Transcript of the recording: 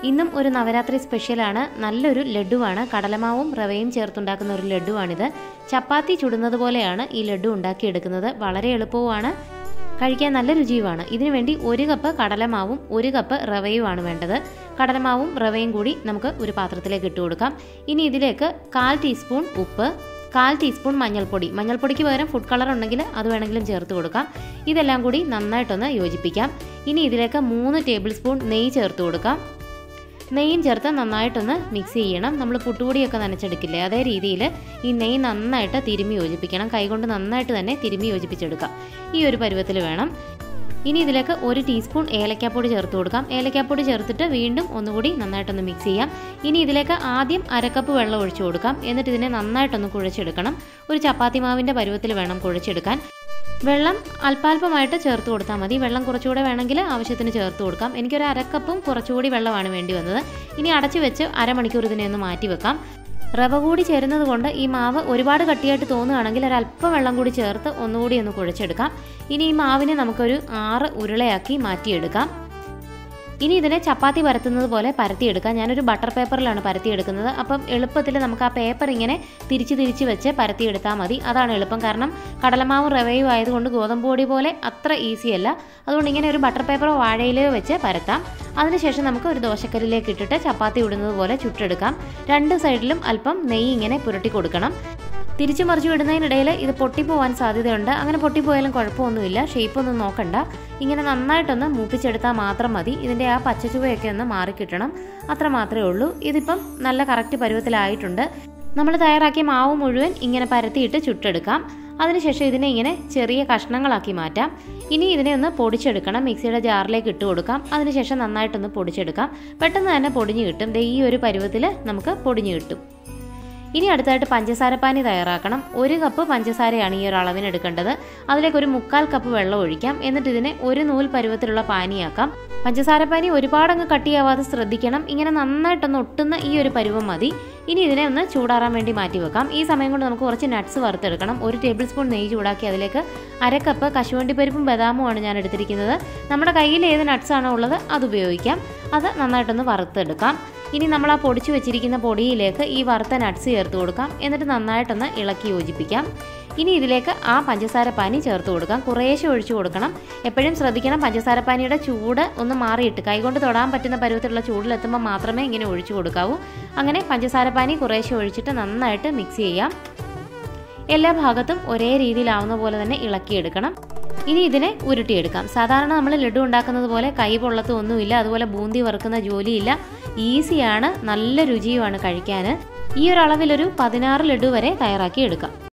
ഇന്നും ഒരു നവരാത്രി സ്പെഷ്യലാണ് നല്ലൊരു ലഡുവാണ് കടലമാവും റവയും ചേർത്തുണ്ടാക്കുന്ന ഒരു ലഡുവാണിത് ചപ്പാത്തി ചുടുന്നത് പോലെയാണ് ഈ ലഡു ഉണ്ടാക്കിയെടുക്കുന്നത് വളരെ എളുപ്പവുമാണ് കഴിക്കാൻ നല്ല രുചിയുമാണ് ഇതിനു വേണ്ടി ഒരു കപ്പ് കടലമാവും ഒരു കപ്പ് റവയുമാണ് വേണ്ടത് കടലമാവും റവയും കൂടി നമുക്ക് ഒരു പാത്രത്തിലേക്ക് ഇട്ട് കൊടുക്കാം ഇനി ഇതിലേക്ക് കാൽ ടീസ്പൂൺ ഉപ്പ് കാൽ ടീസ്പൂൺ മഞ്ഞൾപ്പൊടി മഞ്ഞൾപ്പൊടിക്ക് പകരം ഫുഡ് കളർ ഉണ്ടെങ്കിൽ അത് വേണമെങ്കിലും ചേർത്ത് കൊടുക്കാം ഇതെല്ലാം കൂടി നന്നായിട്ടൊന്ന് യോജിപ്പിക്കാം ഇനി ഇതിലേക്ക് മൂന്ന് ടേബിൾ സ്പൂൺ നെയ്യ് ചേർത്ത് കൊടുക്കാം നെയ്യും ചേർത്ത് നന്നായിട്ടൊന്ന് മിക്സ് ചെയ്യണം നമ്മൾ പുട്ടുപൊടിയൊക്കെ നനച്ചെടുക്കില്ലേ അതേ രീതിയിൽ ഈ നെയ്യ് നന്നായിട്ട് തിരുമ്മി യോജിപ്പിക്കണം കൈകൊണ്ട് നന്നായിട്ട് തന്നെ തിരുമ്മി യോജിപ്പിച്ചെടുക്കാം ഈ ഒരു പരുവത്തിൽ വേണം ഇനി ഇതിലേക്ക് ഒരു ടീസ്പൂൺ ഏലക്കാപ്പൊടി ചേർത്ത് കൊടുക്കാം ഏലക്കാപ്പൊടി ചേർത്തിട്ട് വീണ്ടും ഒന്നുകൂടി നന്നായിട്ടൊന്ന് മിക്സ് ചെയ്യാം ഇനി ഇതിലേക്ക് ആദ്യം അരക്കപ്പ് വെള്ളം ഒഴിച്ചു കൊടുക്കാം എന്നിട്ട് ഇതിനെ നന്നായിട്ടൊന്ന് കുഴച്ചെടുക്കണം ഒരു ചപ്പാത്തി മാവിൻ്റെ പരുവത്തിൽ വേണം കുഴച്ചെടുക്കാൻ വെള്ളം അല്പാൽപമായിട്ട് ചേർത്ത് കൊടുത്താൽ മതി വെള്ളം കുറച്ചുകൂടെ വേണമെങ്കിൽ ആവശ്യത്തിന് ചേർത്ത് കൊടുക്കാം എനിക്കൊരു അരക്കപ്പും കുറച്ചുകൂടി വെള്ളമാണ് വേണ്ടി വന്നത് ഇനി അടച്ചു വെച്ച് അരമണിക്കൂർ ഇതിനെ ഒന്ന് മാറ്റി വെക്കാം റവ കൂടി ചേരുന്നത് കൊണ്ട് ഈ മാവ് ഒരുപാട് കട്ടിയായിട്ട് തോന്നുകയാണെങ്കിൽ ഒരല്പം വെള്ളം കൂടി ചേർത്ത് ഒന്നുകൂടി ഒന്ന് കുഴച്ചെടുക്കാം ഇനി ഈ മാവിനെ നമുക്കൊരു ആറ് ഉരുളയാക്കി മാറ്റിയെടുക്കാം ഇനി ഇതിനെ ചപ്പാത്തി പരത്തുന്നത് പോലെ പരത്തിയെടുക്കാം ഞാനൊരു ബട്ടർ പേപ്പറിലാണ് പരത്തിയെടുക്കുന്നത് അപ്പം എളുപ്പത്തിൽ നമുക്ക് ആ പേപ്പർ ഇങ്ങനെ തിരിച്ച് തിരിച്ച് വെച്ച് പരത്തിയെടുത്താൽ മതി അതാണ് എളുപ്പം കാരണം കടലമാവും റവയും ആയതുകൊണ്ട് ഗോതമ്പ് പൊടി പോലെ അത്ര ഈസി അല്ല അതുകൊണ്ട് ഇങ്ങനെ ഒരു ബട്ടർ പേപ്പറോ വാഴയിലോ വെച്ച് പരത്താം അതിനുശേഷം നമുക്ക് ഒരു ദോശക്കല്ലിലേക്ക് ഇട്ടിട്ട് ചപ്പാത്തി ഇടുന്നത് പോലെ ചുട്ടെടുക്കാം രണ്ട് സൈഡിലും അല്പം നെയ്യ് ഇങ്ങനെ പുരട്ടി കൊടുക്കണം തിരിച്ചു മറിച്ചു വിടുന്നതിനിടയിൽ ഇത് പൊട്ടിപ്പോവാൻ സാധ്യതയുണ്ട് അങ്ങനെ പൊട്ടിപ്പോയാലും കുഴപ്പമൊന്നുമില്ല ഷേപ്പൊന്നും നോക്കണ്ട ഇങ്ങനെ നന്നായിട്ടൊന്ന് മൂപ്പിച്ചെടുത്താൽ മാത്രം മതി ഇതിൻ്റെ ആ പച്ചച്ചുവയൊക്കെ ഒന്ന് മാറിക്കിട്ടണം അത്ര മാത്രമേ ഉള്ളൂ ഇതിപ്പം നല്ല കറക്റ്റ് പരുവത്തിലായിട്ടുണ്ട് നമ്മൾ തയ്യാറാക്കിയ മാവ് മുഴുവൻ ഇങ്ങനെ പരത്തിയിട്ട് ചുട്ടെടുക്കാം അതിനുശേഷം ഇതിനെ ഇങ്ങനെ ചെറിയ കഷ്ണങ്ങളാക്കി മാറ്റാം ഇനി ഇതിനെ ഒന്ന് പൊടിച്ചെടുക്കണം മിക്സിയുടെ ജാറിലേക്ക് ഇട്ട് കൊടുക്കാം അതിനുശേഷം നന്നായിട്ടൊന്ന് പൊടിച്ചെടുക്കാം പെട്ടെന്ന് തന്നെ പൊടിഞ്ഞു കിട്ടും ദേ ഈ ഒരു പരുവത്തിൽ നമുക്ക് പൊടിഞ്ഞു കിട്ടും ഇനി അടുത്തായിട്ട് പഞ്ചസാരപ്പാനി തയ്യാറാക്കണം ഒരു കപ്പ് പഞ്ചസാരയാണ് ഈ ഒരു അളവിന് എടുക്കേണ്ടത് അതിലേക്ക് ഒരു മുക്കാൽ കപ്പ് വെള്ളം ഒഴിക്കാം എന്നിട്ട് ഇതിനെ ഒരു നൂൽ പരുവത്തിലുള്ള പാനിയാക്കാം പഞ്ചസാരപ്പാനി ഒരുപാട് അങ്ങ് കട്ടിയാവാതെ ശ്രദ്ധിക്കണം ഇങ്ങനെ നന്നായിട്ടൊന്ന് ഒട്ടുന്ന ഈ ഒരു പരുവം മതി ഇനി ഇതിനെ ഒന്ന് ചൂടാറാൻ വേണ്ടി മാറ്റി വെക്കാം ഈ സമയം കൊണ്ട് നമുക്ക് കുറച്ച് നട്ട്സ് വറുത്തെടുക്കണം ഒരു ടേബിൾ സ്പൂൺ നെയ്യ് ചൂടാക്കി അതിലേക്ക് അര കപ്പ് കശുവണ്ടി പരിപ്പും ബദാമുമാണ് ഞാൻ എടുത്തിരിക്കുന്നത് നമ്മുടെ കയ്യിൽ ഏത് നട്ട്സ് ആണോ ഉള്ളത് അത് ഉപയോഗിക്കാം അത് നന്നായിട്ടൊന്ന് വറുത്തെടുക്കാം ഇനി നമ്മൾ ആ പൊടിച്ചു വെച്ചിരിക്കുന്ന പൊടിയിലേക്ക് ഈ വറുത്ത നട്ട്സ് ചേർത്ത് കൊടുക്കാം എന്നിട്ട് നന്നായിട്ടൊന്ന് ഇളക്കി യോജിപ്പിക്കാം ഇനി ഇതിലേക്ക് ആ പഞ്ചസാര പാനി ചേർത്ത് കൊടുക്കാം കുറേശ്ശെ ഒഴിച്ചു കൊടുക്കണം എപ്പോഴും ശ്രദ്ധിക്കണം പഞ്ചസാര പാനിയുടെ ചൂട് ഒന്ന് മാറിയിട്ട് കൈകൊണ്ട് തൊടാൻ പറ്റുന്ന പരുവത്തിലുള്ള ചൂടിലെത്തുമ്പോൾ മാത്രമേ ഇങ്ങനെ ഒഴിച്ചു കൊടുക്കാവൂ അങ്ങനെ പഞ്ചസാര പാനി കുറേശ്ശെ ഒഴിച്ചിട്ട് നന്നായിട്ട് മിക്സ് ചെയ്യാം എല്ലാ ഭാഗത്തും ഒരേ രീതിയിലാവുന്ന പോലെ തന്നെ ഇളക്കിയെടുക്കണം ഇനി ഇതിനെ ഉരുട്ടിയെടുക്കാം സാധാരണ നമ്മൾ ലഡു ഉണ്ടാക്കുന്നത് പോലെ കൈ പൊള്ളത്തും ഒന്നുമില്ല അതുപോലെ ബൂന്തി വറുക്കുന്ന ജോലിയില്ല ഈസിയാണ് നല്ല രുചിയുമാണ് കഴിക്കാൻ ഈ ഒരു അളവിലൊരു പതിനാറ് ലഡു വരെ തയ്യാറാക്കി എടുക്കാം